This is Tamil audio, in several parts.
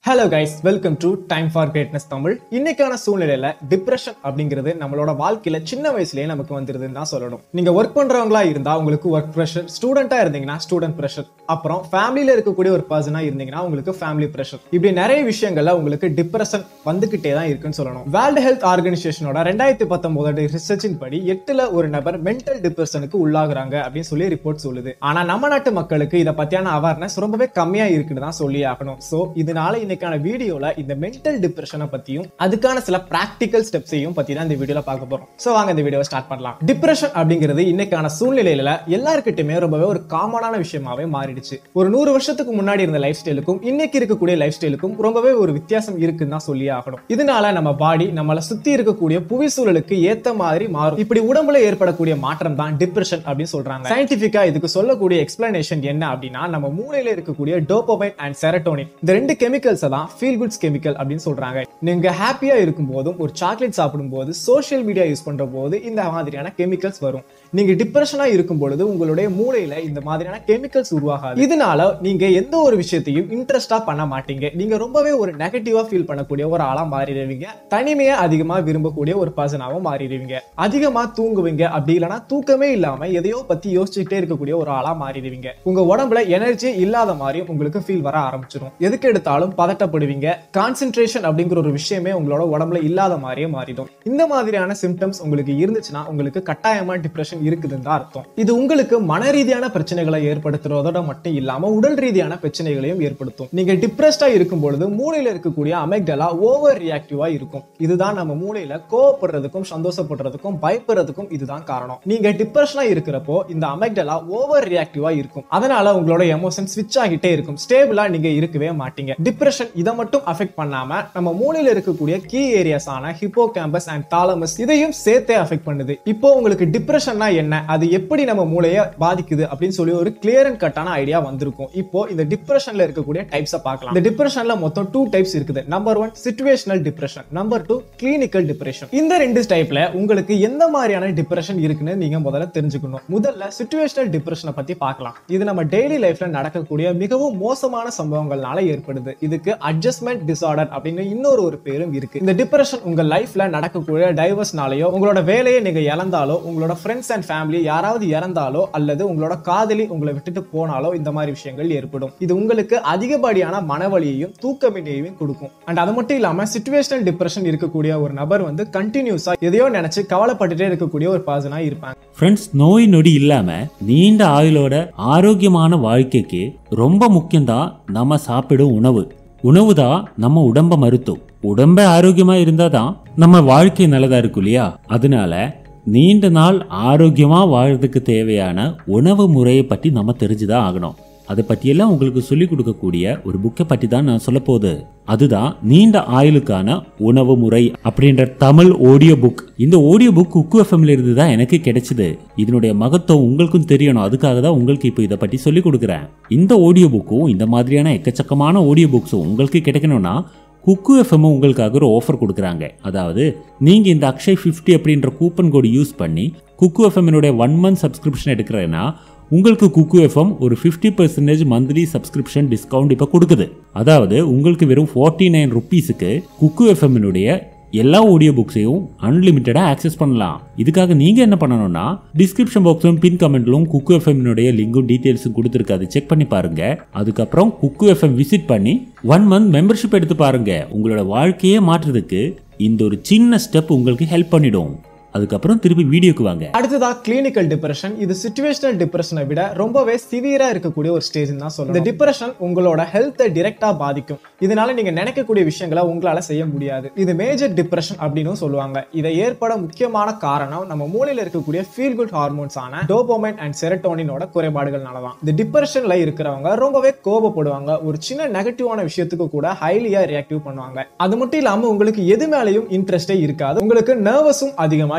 hello guys welcome to time for greatness Tamil இன்னைக்கான சூழ்நிலையில டிப்ரெஷன் அப்படிங்கிறது நம்மளோட வாழ்க்கையில சின்ன வயசுலயே நமக்கு வந்துருதுன்னு தான் சொல்லணும் நீங்க ஒர்க் பண்றவங்களா இருந்தா உங்களுக்கு ஒர்க் ப்ரெஷர் ஸ்டூடெண்டா இருந்தீங்கன்னா ஸ்டூடெண்ட் ப்ரெஷர் அப்புறம் ஃபேமிலியில இருக்கக்கூடிய ஒரு பர்சனா இருந்தீங்கன்னா உங்களுக்கு ஃபேமிலி ப்ரெஷர் இப்படி நிறைய விஷயங்கள்ல உங்களுக்கு டிப்ரெஷன் வந்துகிட்டே தான் இருக்குன்னு சொல்லணும் வேர்ல்டு ஹெல்த் ஆர்கனைசேஷனோட ரெண்டாயிரத்தி பத்தொன்பது ரிசர்ச்சின் படி எட்டுல ஒரு நபர் மென்டல் டிப்ரெஷனுக்கு உள்ளாகுறாங்க அப்படின்னு சொல்லி ரிப்போர்ட் சொல்லுது ஆனா நம்ம நாட்டு மக்களுக்கு இதை பத்தியான அவேர்னஸ் ரொம்பவே கம்மியா இருக்குன்னு தான் சொல்லி ஆகணும் சோ இதனால இன்னைக்கான வீடியோல இந்த மென்டல் டிப்ரெஷனை பத்தியும் அதுக்கான சில பிராக்டிக்கல் ஸ்டெப்ஸையும் பத்தி தான் இந்த வீடியோல பார்க்க போறோம் சோ வாங்க இந்த வீடியோவை ஸ்டார்ட் பண்ணலாம் டிப்ரெஷன் அப்படிங்கிறது இன்னைக்கான சூழ்நிலையில எல்லாருக்கிட்டுமே ரொம்பவே ஒரு காமனான விஷயமாவே மாறிடுச்சு ஒரு நூறு வருஷத்துக்கு முன்னாடி இருந்த லைஃப் ஸ்டைலுக்கும் இன்னைக்கு இருக்கக்கூடிய லைஃப் ஸ்டைலுக்கும் ரொம்பவே ஒரு வித்தியாசம் இருக்குன்னு தான் சொல்லி ஆகணும் இதனால நம்ம பாடி நம்மளை சுத்தி இருக்கக்கூடிய புவி சூழலுக்கு ஏத்த மாதிரி மாறும் இப்படி உடம்புல ஏற்படக்கூடிய மாற்றம் தான் டிப்ரெஷன் அப்படின்னு சொல்றாங்க சயின்டிபிக்கா இதுக்கு சொல்லக்கூடிய எக்ஸ்பிளனேஷன் என்ன அப்படின்னா நம்ம மூளையில இருக்கக்கூடிய டோபோமைன் அண்ட் செரட்டோனின் இந்த ரெண்டு கெமிக்கல்ஸ் தான் ஃபீல் குட்ஸ் கெமிக்கல் அப்படின்னு சொல்றாங்க நீங்க ஹாப்பியா இருக்கும் போதும் ஒரு சாக்லேட் சாப்பிடும் போது சோஷியல் மீடியா யூஸ் பண்ற போது இந்த மாதிரியான கெமிக்கல்ஸ் வரும் நீங்க டிப்ரெஷனா இருக்கும் பொழுது உங்களுடைய மூளையில இந்த மாதிரியான கெமிக்கல்ஸ் உருவாகாது இதனால நீங்க எந்த ஒரு விஷயத்தையும் இன்ட்ரெஸ்டா பண்ண மாட்டீங்க நீங்க ரொம்பவே ஒரு நெகட்டிவா ஃபீல் பண்ணக்கூடிய ஒரு ஆளா மாறிடுவீங்க தனிமையை அதிகமா விரும்பக்கூடிய ஒரு பர்சனாவும் மாறிடுவீங்க அதிகமா தூங்குவீங்க அப்படி இல்லைன்னா தூக்கமே இல்லாம எதையோ பத்தி யோசிச்சுட்டே இருக்கக்கூடிய ஒரு ஆளா மாறிடுவீங்க உங்க உடம்புல எனர்ஜி இல்லாத மாதிரியும் உங்களுக்கு ஃபீல் வர ஆரம்பிச்சிடும் எதுக்கு எடுத்தாலும் பதட்டப்படுவீங்க கான்சென்ட்ரேஷன் அப்படிங்கிற ஒரு விஷயமே உங்களோட உடம்புல இல்லாத மாதிரியே மாறிடும் இந்த மாதிரியான சிம்டம்ஸ் உங்களுக்கு இருந்துச்சுன்னா உங்களுக்கு கட்டாயமா டிப்ரெஷன் இருக்குதுன்னு தான் அர்த்தம் இது உங்களுக்கு மன ரீதியான பிரச்சனைகளை ஏற்படுத்துறதோட மட்டும் இல்லாம உடல் ரீதியான பிரச்சனைகளையும் ஏற்படுத்தும் நீங்க டிப்ரெஸ்டா இருக்கும் பொழுது மூளையில இருக்கக்கூடிய அமெக்டலா ஓவர் ரியாக்டிவா இருக்கும் இதுதான் நம்ம மூளையில கோவப்படுறதுக்கும் சந்தோஷப்படுறதுக்கும் பயப்படுறதுக்கும் இதுதான் காரணம் நீங்க டிப்ரெஷனா இருக்கிறப்போ இந்த அமெக்டலா ஓவர் ரியாக்டிவா இருக்கும் அதனால உங்களோட எமோஷன் ஸ்விட்ச் ஆகிட்டே இருக்கும் ஸ்டேபிளா நீங்க இருக்கவே மாட்டீங்க டிப்ரெஷன் இதை மட்டும் அஃபெக்ட் பண்ணாம நம்ம மூளையில இருக்கக்கூடிய கீ ஏரியாஸ் ஆன ஹிப்போ கேம்பஸ் அண்ட் தாலமஸ் இதையும் சேர்த்தே அஃபெக்ட் பண்ணுது இப்போ உங்களுக்கு டிப்ரெஷன்னா என்ன அது எப்படி நம்ம மூளையை பாதிக்குது அப்படின்னு சொல்லி ஒரு கிளியர் அண்ட் கட்டான ஐடியா வந்திருக்கும் இப்போ இந்த டிப்ரெஷன்ல இருக்கக்கூடிய டைப்ஸை பார்க்கலாம் இந்த டிப்ரெஷன்ல மொத்தம் டூ டைப்ஸ் இருக்குது number one situational depression number two clinical depression இந்த ரெண்டு டைப்ல உங்களுக்கு எந்த மாதிரியான டிப்ரெஷன் இருக்குன்னு நீங்க முதல்ல தெரிஞ்சுக்கணும் முதல்ல சிச்சுவேஷனல் டிப்ரெஷனை பத்தி பார்க்கலாம் இது நம்ம டெய்லி லைஃப்ல நடக்கக்கூடிய மிகவும் மோசமான சம்பவங்கள்னால ஏற்படுது இதுக்கு அட்ஜஸ்ட்மெண்ட் டிசார்டர் அப்படின்னு இன்னொரு ஒரு பேரும் இருக்கு இந்த டிப்ரெஷன் உங்க லைஃப்ல நடக்கக்கூடிய டைவர்ஸ்னாலயோ உங்களோட வேலையை நீங்க இழந்தாலோ உங்களோட ஃப்ரெண்ட்ஸ் அண்ட் ஃபேமிலி யாராவது இறந்தாலோ அல்லது உங்களோட காதலி உங்களை விட்டுட்டு போனாலோ இந்த மாதிரி விஷயங்கள் ஏற்படும் இது உங்களுக்கு அதிகப்படியான மனவலியையும் தூக்கமின்மையையும் கொடுக்கும் அண்ட் அது மட்டும் இல்லாம சிச்சுவேஷனல் டிப்ரெஷன் இருக்கக்கூடிய ஒரு நபர் வந்து கண்டினியூஸா எதையோ நினைச்சு கவலைப்பட்டுட்டே இருக்கக்கூடிய ஒரு பர்சனா இருப்பாங்க ஃப்ரெண்ட்ஸ் நோய் நொடி இல்லாம நீண்ட ஆயுளோட ஆரோக்கியமான வாழ்க்கைக்கு ரொம்ப முக்கியம்தான் நம்ம சாப்பிடும் உணவு உணவு தான் நம்ம உடம்ப மருத்துவம் உடம்ப ஆரோக்கியமா இருந்தா தான் நம்ம வாழ்க்கை நல்லதா இருக்கும் இல்லையா அதனால நீண்ட நாள் ஆரோக்கியமா வாழறதுக்கு தேவையான உணவு முறையை பற்றி நம்ம தெரிஞ்சுதான் ஆகணும் அதை பற்றியெல்லாம் உங்களுக்கு சொல்லிக் கொடுக்கக்கூடிய ஒரு புக்கை பற்றி தான் நான் சொல்ல போகுது அதுதான் நீண்ட ஆயுளுக்கான உணவு முறை அப்படின்ற தமிழ் ஆடியோ புக் இந்த ஆடியோ புக் குக்கு எஃப்எம்ல இருந்து தான் எனக்கு கிடைச்சது இதனுடைய மகத்துவம் உங்களுக்கும் தெரியணும் அதுக்காக தான் உங்களுக்கு இப்போ இதை பற்றி சொல்லிக் கொடுக்குறேன் இந்த ஆடியோ புக்கும் இந்த மாதிரியான எக்கச்சக்கமான ஆடியோ புக்ஸும் உங்களுக்கு கிடைக்கணும்னா குக்கு எஃப்எம் உங்களுக்காக ஒரு ஆஃபர் கொடுக்குறாங்க அதாவது நீங்கள் இந்த அக்ஷய் ஃபிஃப்டி அப்படின்ற கூப்பன் கோடு யூஸ் பண்ணி குக்கு எஃப்எம்னுடைய ஒன் மந்த் சப்ஸ்கிரிப்ஷன் எடுக்கிறேன்னா உங்களுக்கு குக்கு எஃப்எம் ஒரு fifty percentage monthly subscription discount இப்போ கொடுக்குது அதாவது உங்களுக்கு வெறும் ஃபார்ட்டி நைன் ருப்பீஸுக்கு குக்கு எஃப்எம்னுடைய எல்லா ஆடியோ புக்ஸையும் அன்லிமிட்டடாக ஆக்சஸ் பண்ணலாம் இதுக்காக நீங்கள் என்ன பண்ணணும்னா டிஸ்கிரிப்ஷன் பாக்ஸும் பின் கமெண்ட்லும் குக்கு எஃப்எம்னுடைய லிங்கும் டீட்டெயில்ஸும் கொடுத்துருக்கு அதை செக் பண்ணி பாருங்க அதுக்கப்புறம் குக்கு எஃப்எம் விசிட் பண்ணி ஒன் மந்த் மெம்பர்ஷிப் எடுத்து பாருங்க உங்களோட வாழ்க்கையே மாற்றுறதுக்கு இந்த ஒரு சின்ன ஸ்டெப் உங்களுக்கு ஹெல்ப் பண்ணிடும் அதுக்கப்புறம் திருப்பி வீடியோக்கு வாங்க அடுத்ததா கிளினிக்கல் டிப்ரெஷன் இது சிச்சுவேஷனல் டிப்ரெஷனை விட ரொம்பவே சிவியரா இருக்கக்கூடிய ஒரு ஸ்டேஜ் தான் சொல்லணும் இந்த டிப்ரெஷன் உங்களோட ஹெல்த்தை டிரெக்டா பாதிக்கும் இதனால நீங்க நினைக்கக்கூடிய விஷயங்களை உங்களால செய்ய முடியாது இது மேஜர் டிப்ரெஷன் அப்படின்னு சொல்லுவாங்க இதை ஏற்பட முக்கியமான காரணம் நம்ம மூளையில இருக்கக்கூடிய ஃபீல் குட் ஹார்மோன்ஸ் ஆன டோபோமைன் அண்ட் செரட்டோனினோட குறைபாடுகள்னால தான் இந்த டிப்ரெஷன்ல இருக்கிறவங்க ரொம்பவே கோபப்படுவாங்க ஒரு சின்ன நெகட்டிவான விஷயத்துக்கு கூட ஹைலியா ரியாக்டிவ் பண்ணுவாங்க அது மட்டும் இல்லாம உங்களுக்கு எது மேலேயும் இன்ட்ரெஸ்டே இருக்காது உங்களுக்கு நர்வஸும் அதிகமா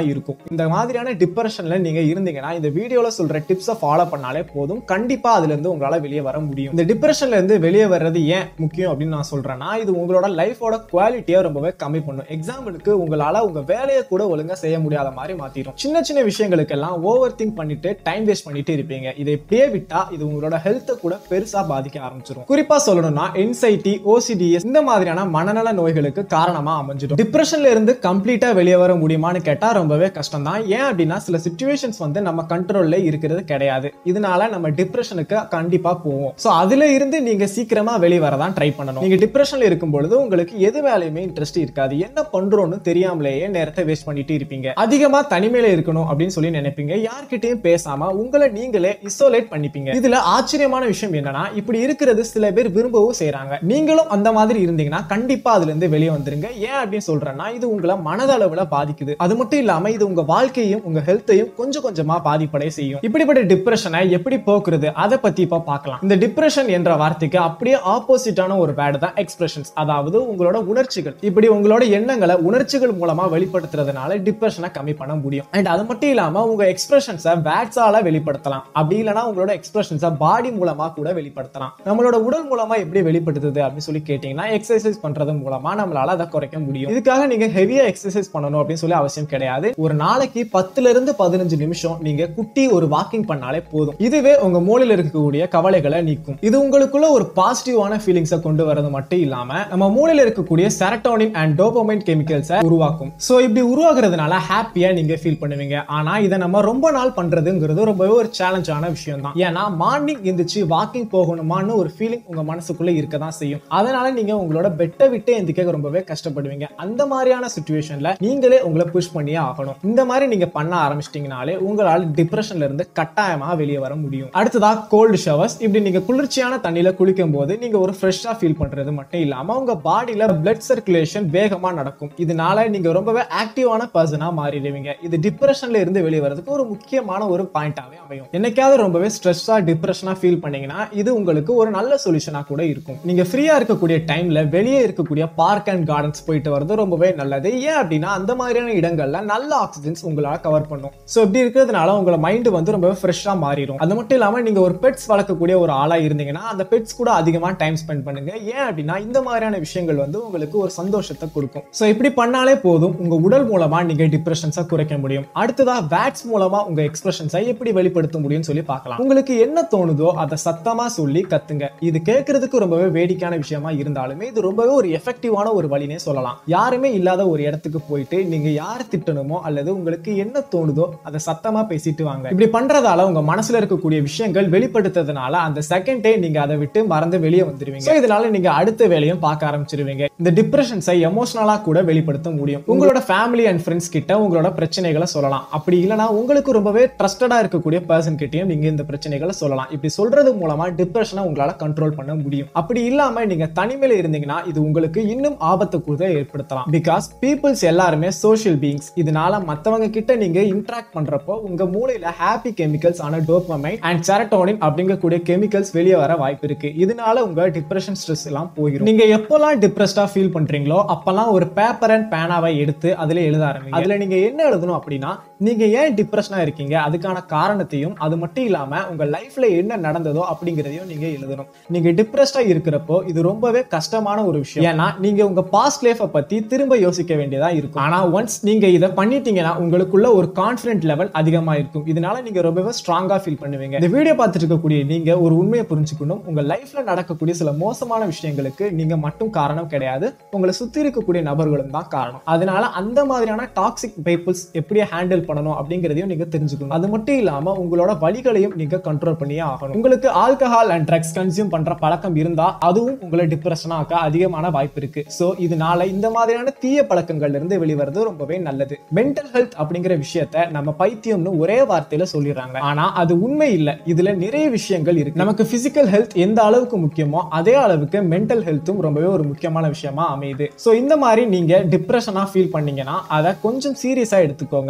இருக்கும் இந்த மாதிரியான டிப்ரெஷன்ல நீங்க இருந்தீங்கன்னா இந்த வீடியோல சொல்ற டிப்ஸை ஃபாலோ பண்ணாலே போதும் கண்டிப்பா அதுல இருந்து உங்களால வெளியே வர முடியும் இந்த டிப்ரெஷன்ல இருந்து வெளியே வர்றது ஏன் முக்கியம் அப்படின்னு நான் சொல்றேன்னா இது உங்களோட லைஃபோட குவாலிட்டியை ரொம்பவே கம்மி பண்ணும் எக்ஸாம்பிளுக்கு உங்களால உங்க வேலையை கூட ஒழுங்கா செய்ய முடியாத மாதிரி மாத்திரும் சின்ன சின்ன விஷயங்களுக்கெல்லாம் ஓவர் திங்க் பண்ணிட்டு டைம் வேஸ்ட் பண்ணிட்டு இருப்பீங்க இதை இப்படியே விட்டா இது உங்களோட ஹெல்த்தை கூட பெருசா பாதிக்க ஆரம்பிச்சிடும் குறிப்பா சொல்லணும்னா என்சைட்டி ஓசிடிஎஸ் இந்த மாதிரியான மனநல நோய்களுக்கு காரணமா அமைஞ்சிடும் டிப்ரெஷன்ல இருந்து கம்ப்ளீட்டா வெளியே வர முடியுமான்னு கேட்டா ரொம்பவே கஷ்டம் தான் ஏன் அப்படின்னா சில சுச்சுவேஷன்ஸ் வந்து நம்ம கண்ட்ரோல்ல இருக்கிறது கிடையாது இதனால நம்ம டிப்ரெஷனுக்கு கண்டிப்பா போவோம் சோ அதுல இருந்து நீங்க சீக்கிரமா வெளியே வரதான் ட்ரை பண்ணணும் நீங்க டிப்ரெஷன்ல இருக்கும் பொழுது உங்களுக்கு எது வேலையுமே இன்ட்ரெஸ்ட் இருக்காது என்ன பண்றோம்னு தெரியாமலேயே நேரத்தை வேஸ்ட் பண்ணிட்டு இருப்பீங்க அதிகமா தனிமையில இருக்கணும் அப்படின்னு சொல்லி நினைப்பீங்க யார்கிட்டயும் பேசாம உங்களை நீங்களே இசோலேட் பண்ணிப்பீங்க இதுல ஆச்சரியமான விஷயம் என்னன்னா இப்படி இருக்கிறது சில பேர் விரும்பவும் செய்றாங்க நீங்களும் அந்த மாதிரி இருந்தீங்கன்னா கண்டிப்பா அதுல இருந்து வெளியே வந்துருங்க ஏன் அப்படின்னு சொல்றேன்னா இது உங்களை மனதளவுல பாதிக்குது அது மட்டும் இல்லாம இது உங்க வாழ்க்கையும் உங்க ஹெல்த்தையும் கொஞ்சம் கொஞ்சமா பாதிப்படைய செய்யும் இப்படிப்பட்ட டிப்ரெஷனை எப்படி போக்குறது அதை பத்தி இப்ப பார்க்கலாம் இந்த டிப்ரெஷன் என்ற வார்த்தைக்கு அப்படியே ஆப்போசிட்டான ஒரு வேர்டு தான் எக்ஸ்பிரஷன்ஸ் அதாவது உங்களோட உணர்ச்சிகள் இப்படி உங்களோட எண்ணங்களை உணர்ச்சிகள் மூலமா வெளிப்படுத்துறதுனால டிப்ரெஷனை கம்மி பண்ண முடியும் அண்ட் அது மட்டும் இல்லாம உங்க எக்ஸ்பிரஷன்ஸை வேட்ஸால வெளிப்படுத்தலாம் அப்படி இல்லைன்னா உங்களோட எக்ஸ்பிரஷன்ஸை பாடி மூலமா கூட வெளிப்படுத்தலாம் நம்மளோட உடல் மூலமா எப்படி வெளிப்படுத்துது அப்படின்னு சொல்லி கேட்டீங்கன்னா எக்ஸசைஸ் பண்றது மூலமா நம்மளால அதை குறைக்க முடியும் இதுக்காக நீங்க ஹெவியா எக்ஸசைஸ் பண்ணணும் அப்படின்னு சொல்லி அவசியம் கிடையாது ஒரு நாளைக்கு பத்துல இருந்து பதினஞ்சு நிமிஷம் நீங்க குட்டி ஒரு வாக்கிங் பண்ணாலே போதும் இதுவே உங்க மூளையில இருக்கக்கூடிய கவலைகளை நீக்கும் இது உங்களுக்குள்ள ஒரு பாசிட்டிவான ஃபீலிங்ஸை கொண்டு வரது மட்டும் இல்லாம நம்ம மூளையில இருக்கக்கூடிய செரட்டோனின் அண்ட் டோபமைன் கெமிக்கல்ஸை உருவாக்கும் சோ இப்படி உருவாக்குறதுனால ஹாப்பியா நீங்க ஃபீல் பண்ணுவீங்க ஆனா இதை நம்ம ரொம்ப நாள் பண்றதுங்கிறது ரொம்பவே ஒரு சேலஞ்சான விஷயம் தான் ஏன்னா மார்னிங் எந்திரிச்சு வாக்கிங் போகணுமான்னு ஒரு ஃபீலிங் உங்க மனசுக்குள்ள இருக்க தான் செய்யும் அதனால நீங்க உங்களோட பெட்டை விட்டு எந்திரிக்க ரொம்பவே கஷ்டப்படுவீங்க அந்த மாதிரியான சுச்சுவேஷன்ல நீங்களே உங்களை புஷ் பண்ணியே ஆகணும் இந்த மாதிரி நீங்க பண்ண ஆரம்பிச்சிட்டீங்கனாலே உங்களால டிப்ரெஷன்ல இருந்து கட்டாயமா வெளியே வர முடியும் அடுத்ததா கோல்டு ஷவர்ஸ் இப்படி நீங்க குளிர்ச்சியான தண்ணியில குளிக்கும் போது நீங்க ஒரு ஃப்ரெஷ்ஷா ஃபீல் பண்றது மட்டும் இல்லாம உங்க பாடியில பிளட் சர்க்குலேஷன் வேகமா நடக்கும் இதனால நீங்க ரொம்பவே ஆக்டிவான பர்சனா மாறிடுவீங்க இது டிப்ரெஷன்ல இருந்து வெளியே வரதுக்கு ஒரு முக்கியமான ஒரு பாயிண்டாவே அமையும் என்னைக்காவது ரொம்பவே ஸ்ட்ரெஸ்ஸா டிப்ரெஷனா ஃபீல் பண்ணீங்கன்னா இது உங்களுக்கு ஒரு நல்ல சொல்யூஷனா கூட இருக்கும் நீங்க ஃப்ரீயா இருக்கக்கூடிய டைம்ல வெளியே இருக்கக்கூடிய பார்க் அண்ட் கார்டன்ஸ் போயிட்டு வரது ரொம்பவே நல்லது ஏன் அப்படின்னா அந்த மாதிரியான இடங்கள்ல நல்ல ஆக்சிஜன்ஸ் உங்களால கவர் பண்ணும் ஸோ இப்படி இருக்கிறதுனால உங்களோட மைண்ட் வந்து ரொம்பவே ஃப்ரெஷ்ஷா மாறிடும் அது மட்டும் இல்லாம நீங்க ஒரு பெட்ஸ் வளர்க்கக்கூடிய ஒரு ஆளா இருந்தீங்கன்னா அந்த பெட்ஸ் கூட அதிகமா டைம் ஸ்பெண்ட் பண்ணுங்க ஏன் அப்படின்னா இந்த மாதிரியான விஷயங்கள் வந்து உங்களுக்கு ஒரு சந்தோஷத்தை கொடுக்கும் ஸோ இப்படி பண்ணாலே போதும் உங்க உடல் மூலமா நீங்க டிப்ரெஷன்ஸை குறைக்க முடியும் அடுத்ததா வேட்ஸ் மூலமா உங்க எக்ஸ்பிரஷன்ஸை எப்படி வெளிப்படுத்த முடியும்னு சொல்லி பார்க்கலாம் உங்களுக்கு என்ன தோணுதோ அதை சத்தமா சொல்லி கத்துங்க இது கேட்கறதுக்கு ரொம்பவே வேடிக்கையான விஷயமா இருந்தாலுமே இது ரொம்பவே ஒரு எஃபெக்டிவான ஒரு வழினே சொல்லலாம் யாருமே இல்லாத ஒரு இடத்துக்கு போயிட்டு நீங்க யார் திட்டணுமோ அல்லது உங்களுக்கு என்ன தோணுதோ அதை சத்தமா பேசிட்டு வாங்க இப்படி பண்றதால உங்க மனசுல இருக்கக்கூடிய விஷயங்கள் வெளிப்படுத்துறதுனால அந்த செகண்டே நீங்க அதை விட்டு மறந்து வெளியே வந்துருவீங்க So, இதனால நீங்க அடுத்த வேலையும் பார்க்க ஆரம்பிச்சிருவீங்க இந்த டிப்ரெஷன்ஸை எமோஷனலா கூட வெளிப்படுத்த முடியும் உங்களோட ஃபேமிலி அண்ட் ஃப்ரெண்ட்ஸ் கிட்ட உங்களோட பிரச்சனைகளை சொல்லலாம் அப்படி இல்லைனா உங்களுக்கு ரொம்பவே ட்ரஸ்டடா இருக்கக்கூடிய பர்சன் கிட்டயும் நீங்க இந்த பிரச்சனைகளை சொல்லலாம் இப்படி சொல்றது மூலமா டிப்ரெஷனை உங்களால கண்ட்ரோல் பண்ண முடியும் அப்படி இல்லாம நீங்க தனிமையில இருந்தீங்கன்னா இது உங்களுக்கு இன்னும் ஆபத்து கூட ஏற்படுத்தலாம் பிகாஸ் பீப்புள்ஸ் எல்லாருமே சோஷியல் பீயிங்ஸ் இதனால மத்தவங்க கிட்ட நீங்க இன்டராக்ட் பண்றப்போ உங்க மூளையில ஹாப்பி கெமிக்கல்ஸ் ஆன டோப்பமைன் அண்ட் செரட்டோனின் அப்படிங்கக்கூடிய கெமிக்கல்ஸ் வெளியே வர வாய்ப்பு இருக்கு இதனால உங்க டிப்ரெஷன் ஸ்ட்ரெஸ் எல்லாம் போயிடும் நீங்க எப்போல்லாம் டிப்ரெஸ்டா ஃபீல் பண்றீங்களோ அப்பெல்லாம் ஒரு பேப்பர் அண்ட் பேனாவை எடுத்து அதுல எழுத ஆரம்பிங்க அதுல நீங்க என்ன எழுதணும் அப்படின்னா நீங்க ஏன் டிப்ரெஷனா இருக்கீங்க அதுக்கான காரணத்தையும் அது மட்டும் இல்லாம உங்க லைஃப்ல என்ன நடந்ததோ அப்படிங்கறதையும் நீங்க எழுதணும் நீங்க டிப்ரெஸ்டா இருக்கிறப்போ இது ரொம்பவே கஷ்டமான ஒரு விஷயம் ஏன்னா நீங்க உங்க பாஸ்ட் லைஃபை பத்தி திரும்ப யோசிக்க வேண்டியதா இருக்கும் ஆனா ஒன்ஸ் நீங்க இதை பண்ணிட்டீங்கன்னா உங்களுக்குள்ள ஒரு கான்பிடன்ட் லெவல் அதிகமா இருக்கும் இதனால நீங்க ரொம்பவே ஸ்ட்ராங்கா ஃபீல் பண்ணுவீங்க இந்த வீடியோ பார்த்துட்டு இருக்கக்கூடிய நீங்க ஒரு உண்மையை புரிஞ்சுக்கணும் உங்க லைஃப்ல நடக்கக்கூடிய சில மோசமான விஷயங்களுக்கு நீங்க மட்டும் காரணம் கிடையாது உங்களை சுத்தி இருக்கக்கூடிய நபர்களும் தான் காரணம் அதனால அந்த மாதிரியான டாக்ஸிக் பீப்புள்ஸ் எப்படி ஹேண்டில் பண்ணணும் அப்படிங்கிறதையும் நீங்க தெரிஞ்சுக்கணும் அது மட்டும் இல்லாம உங்களோட வழிகளையும் நீங்க கண்ட்ரோல் பண்ணியே ஆகணும் உங்களுக்கு ஆல்கஹால் அண்ட் ட்ரக்ஸ் கன்சியூம் பண்ற பழக்கம் இருந்தா அதுவும் உங்களை டிப்ரெஷனா ஆக்க அதிகமான வாய்ப்பு இருக்கு சோ இதனால இந்த மாதிரியான தீய பழக்கங்கள்ல இருந்து வெளிவரது ரொம்பவே நல்லது மென்டல் ஹெல்த் அப்படிங்கிற விஷயத்த நம்ம பைத்தியம்னு ஒரே வார்த்தையில சொல்லிடுறாங்க ஆனா அது உண்மை இல்ல இதுல நிறைய விஷயங்கள் இருக்கு நமக்கு பிசிக்கல் ஹெல்த் எந்த அளவுக்கு முக்கியமோ அதே அளவுக்கு மென்டல் ஹெல்த்தும் ரொம்பவே ஒரு முக்கியமான விஷயமா அமையுது சோ இந்த மாதிரி நீங்க டிப்ரெஷனா ஃபீல் பண்ணீங்கன்னா அதை கொஞ்சம் சீரியஸா எடுத்துக்கோங்க ஆனா நம்ம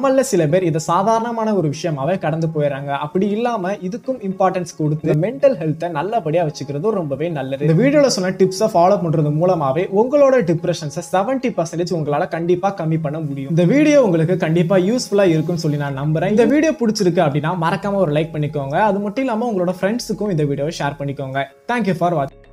நம்மள சில பேர் இதை சாதாரணமான ஒரு விஷயமாவே கடந்து போயிடறாங்க அப்படி இல்லாம இதுக்கும் இம்பார்ட்டன்ஸ் கொடுத்து மென்டல் ஹெல்த்தை நல்லபடியா வச்சுக்கிறது ரொம்பவே நல்லது இந்த வீடியோல சொன்ன டிப்ஸை ஃபாலோ பண்றது மூலமாவே உங்களோட டிப்ரெஷன்ஸை செவன்டி பர்சன்டேஜ் உங்களால கண்டிப்பா கம்மி பண்ண முடியும் இந்த வீடியோ உங்களுக்கு கண்டிப்பா யூஸ்ஃபுல்லா இருக்கும்னு சொல்லி நான் நம்புறேன் இந்த வீடியோ பிடிச்சிருக்கு அப்படின்னா மறக்காம ஒரு லைக் பண்ணிக்கோங்க அது மட்டும் இல்லாம உங்களோட ஃப்ரெண்ட்ஸுக்கும் இந்த வீடியோவை ஷேர் பண்ணிக்கோங்க தேங்க்யூ ஃபார் வாட்சிங்